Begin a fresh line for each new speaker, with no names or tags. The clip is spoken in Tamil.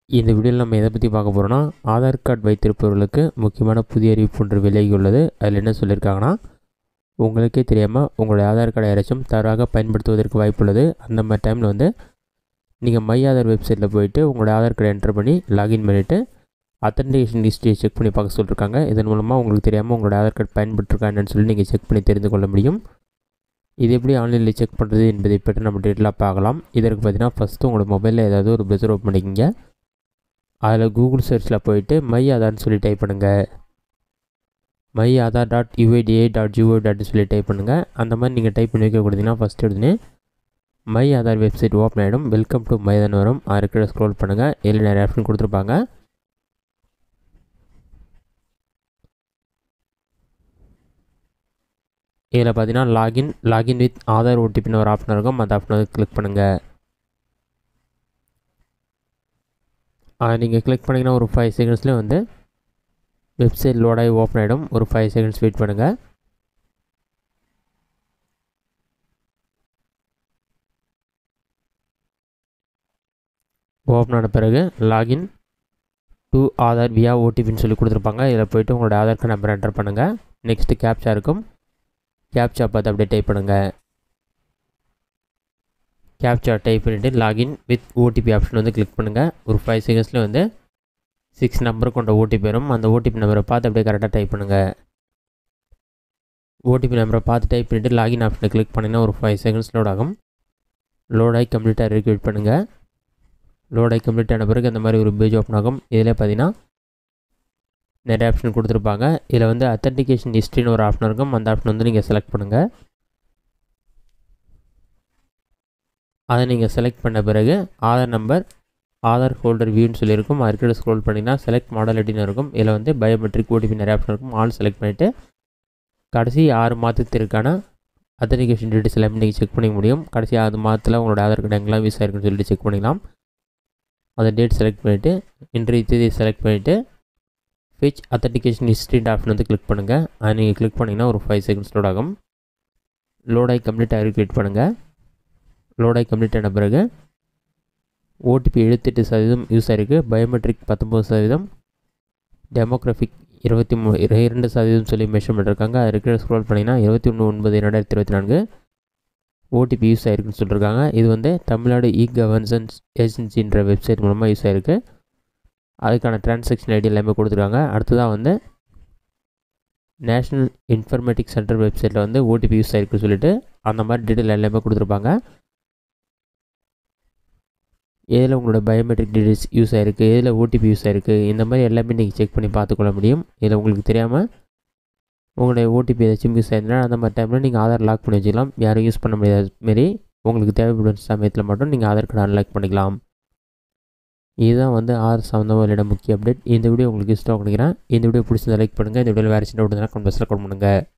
இந்த வீடியோவில் நம்ம எதை பற்றி பார்க்க போகிறோம்னா ஆதார் கார்டு வைத்திருப்பவர்களுக்கு முக்கியமான புதிய அறிவிப்பு ஒன்று விலகி உள்ளது அதில் என்ன சொல்லியிருக்காங்கன்னா உங்களுக்கே தெரியாமல் உங்களுடைய ஆதார் கார்டை யாராச்சும் தவறாக பயன்படுத்துவதற்கு வாய்ப்புள்ளது அந்த மாதிரி டைமில் வந்து நீங்கள் மை ஆதார் வெப்சைட்டில் போயிட்டு உங்களுடைய ஆதார் கார்டை என்டர் பண்ணி லாகின் பண்ணிவிட்டு அத்தன்டிகேஷன் ஹிஸ்ட்ரியை செக் பண்ணி பார்க்க சொல்லியிருக்காங்க இதன் மூலமாக உங்களுக்கு தெரியாமல் உங்களோட ஆதார் கார்டு பயன்பட்டுருக்கா என்னன்னு சொல்லி நீங்கள் செக் பண்ணி தெரிந்து கொள்ள முடியும் இது எப்படி ஆன்லைனில் செக் பண்ணுறது என்பதை பற்றி நம்ம டீட்டெயிலாக பார்க்கலாம் இதற்கு பார்த்தீங்கன்னா ஃபஸ்ட்டு உங்களோட மொபைலில் ஏதாவது ஒரு ப்ரெசர் ஓப்பன் பண்ணிக்கிங்க அதில் கூகுள் சர்ச்சில் போயிட்டு மை ஆதார்னு சொல்லி டைப் பண்ணுங்கள் my Aadhaar dot UIDA dot G O dot சொல்லி டைப் பண்ணுங்கள் அந்த மாதிரி நீங்கள் டைப் பண்ணி வைக்க கொடுத்தீங்கன்னா ஃபஸ்ட் எடுத்துனே மை ஆதார் வெப்சைட் ஓப்பன் ஆகிடும் வெல்கம் டு மைதான் வரும் அது இருக்கிற ஸ்க்ரோல் பண்ணுங்கள் இதில் நிறைய ஆப்ஷன் கொடுத்துருப்பாங்க இதில் பார்த்தீங்கன்னா லாகின் லாகின் வித் ஆதார் ஓடிபின்னு ஒரு ஆப்ஷன் இருக்கும் அந்த ஆப்ஷனை கிளிக் பண்ணுங்கள் நீங்கள் கிளிக் பண்ணிங்கன்னா ஒரு ஃபைவ் செகண்ட்ஸ்லேயே வந்து வெப்சைட் லோடாகி ஓப்பன் ஆகிடும் ஒரு ஃபைவ் செகண்ட்ஸ் வெயிட் பண்ணுங்கள் ஓப்பன் ஆன பிறகு லாகின் டு ஆதார் வியா ஓடிபின்னு சொல்லி கொடுத்துருப்பாங்க இதில் போய்ட்டு உங்களோட ஆதார் கார்டு நம்பர் என்டர் பண்ணுங்கள் நெக்ஸ்ட்டு கேப்ச்சா இருக்கும் கேப்ச்சா பார்த்து அப்படியே டைப் பண்ணுங்கள் கேப்ச்சா டைப் பண்ணிவிட்டு லாகின் வித் ஓடிபி ஆப்ஷன் வந்து கிளிக் பண்ணுங்கள் ஒரு ஃபைவ் செகண்ட்ஸில் வந்து சிக்ஸ் நம்பர் கொண்ட ஓடிபி வரும் அந்த ஓடிபி நம்பரை பார்த்து அப்படியே கரெக்டாக டைப் பண்ணுங்கள் ஓடிபி நம்பரை பார்த்து டைப் பண்ணிவிட்டு லாகின் ஆப்ஷனை கிளிக் பண்ணிங்கன்னா ஒரு ஃபைவ் செகண்ட்ஸ் லோட் ஆகும் லோடாகி கம்ப்ளீட்டாக இருக்கு வெயிட் பண்ணுங்கள் லோடாகி கம்ப்ளீட் ஆன பிறகு அந்த மாதிரி ஒரு பேஜ் ஓப்பன் ஆகும் இதில் பார்த்தீங்கன்னா நிறைய ஆப்ஷன் கொடுத்துருப்பாங்க இதில் வந்து அத்தன்டிகேஷன் ஹிஸ்ட்ரின்னு ஒரு ஆப்ஷன் இருக்கும் அந்த ஆப்ஷன் வந்து நீங்கள் செலக்ட் பண்ணுங்கள் அதை நீங்கள் செலக்ட் பண்ண பிறகு ஆதார் நம்பர் ஆதார் ஹோல்டர் வியூன்னு சொல்லியிருக்கும் அது இருக்கிற ஸ்க்ரோல் பண்ணிங்கன்னா செலக்ட் மாடலிட்டின்னு இருக்கும் இதில் வந்து பயோமெட்ரிக் ஓடிபி நிறைய ஆப்ஷன் இருக்கும் ஆல் செலக்ட் பண்ணிவிட்டு கடைசி ஆறு மாதத்திற்கான அத்தன்டிகேஷன் டீட்டெயில்ஸ் எல்லாமே நீங்கள் செக் பண்ணிக்க முடியும் கடைசி ஆறு மாதத்தில் உங்களோட ஆதார் கார்டு எங்கெல்லாம் யூஸ் ஆயிருக்குன்னு சொல்லிட்டு செக் பண்ணிக்கலாம் அந்த டேட் செலக்ட் பண்ணிவிட்டு இன்றைய தேதி செலக்ட் பண்ணிவிட்டு ஃபேச் அத்தன்டிகேஷன் ஹிஸ்ட்ரிட் ஆப்ஷன் வந்து கிளிக் பண்ணுங்கள் அது நீங்கள் கிளிக் பண்ணிங்கன்னா ஒரு ஃபைவ் செகண்ட்ஸ் லோட் ஆகும் லோடாகி கம்ப்ளீட் ஆகி கிளிக் பண்ணுங்கள் லோடாகி கம்ப்ளீட் ஆன பிறகு ஓடிபி எழுபத்தெட்டு சதவீதம் யூஸ் ஆகிருக்கு பயோமெட்ரிக் பத்தொம்பது சதவீதம் டெமோக்ராஃபிக் இருபத்தி மூ இரண்டு சதவீதம் சொல்லி மெஷர் பண்ணிருக்காங்க அது இருக்கிற ஸ்க்ரோல் பண்ணிங்கன்னா இருபத்தி ஒன்று ஒன்பது ரெண்டாயிரத்தி இருபத்தி நான்கு ஓடிபி யூஸ் ஆகிருக்குன்னு சொல்லியிருக்காங்க இது வந்து தமிழ்நாடு இ கவர்னன்ஸ் ஏஜென்சின்ற வெப்சைட் மூலமாக யூஸ் ஆகிருக்கு அதுக்கான டிரான்சாக்ஷன் ஐடி எல்லாமே கொடுத்துருக்காங்க அடுத்ததாக வந்து நேஷ்னல் இன்ஃபர்மேட்டிக் சென்டர் வெப்சைட்டில் வந்து ஓடிபி யூஸ் ஆகிருக்கு சொல்லிட்டு அந்த மாதிரி டீட்டெயில் எல்லாமே கொடுத்துருப்பாங்க எதில் உங்களோட பயோமெட்ரிக் டீட்டெயில்ஸ் யூஸ் ஆகிருக்கு எதில் ஓடிபி யூஸ் ஆகிருக்கு இந்த மாதிரி எல்லாமே நீங்கள் செக் பண்ணி பார்த்துக்கொள்ள முடியும் இதில் உங்களுக்கு தெரியாமல் உங்களுடைய ஓடிபி ஏதாச்சும் யூஸ் ஆயிருந்தா அந்த மாதிரி டைமில் நீங்கள் ஆதார் லாக் பண்ணி வச்சுக்கலாம் யாரும் யூஸ் பண்ண முடியாத மாரி உங்களுக்கு தேவைப்படும் சமயத்தில் மட்டும் நீங்கள் ஆதார் கார்டு அன்லாக் பண்ணிக்கலாம் இதுதான் வந்து ஆதார் சம்மந்தமாக விளையாட முக்கிய அப்டேட் இந்த வீடியோ உங்களுக்கு இஷ்டம் நினைக்கிறேன் இந்த வீடியோ பிடிச்சதை லைக் பண்ணுங்கள் இந்த வீடியோவில் வேறு சின்ன விடுதலை கமெண்ட் பாக்ஸில் கமெண்ட் பண்ணுங்கள்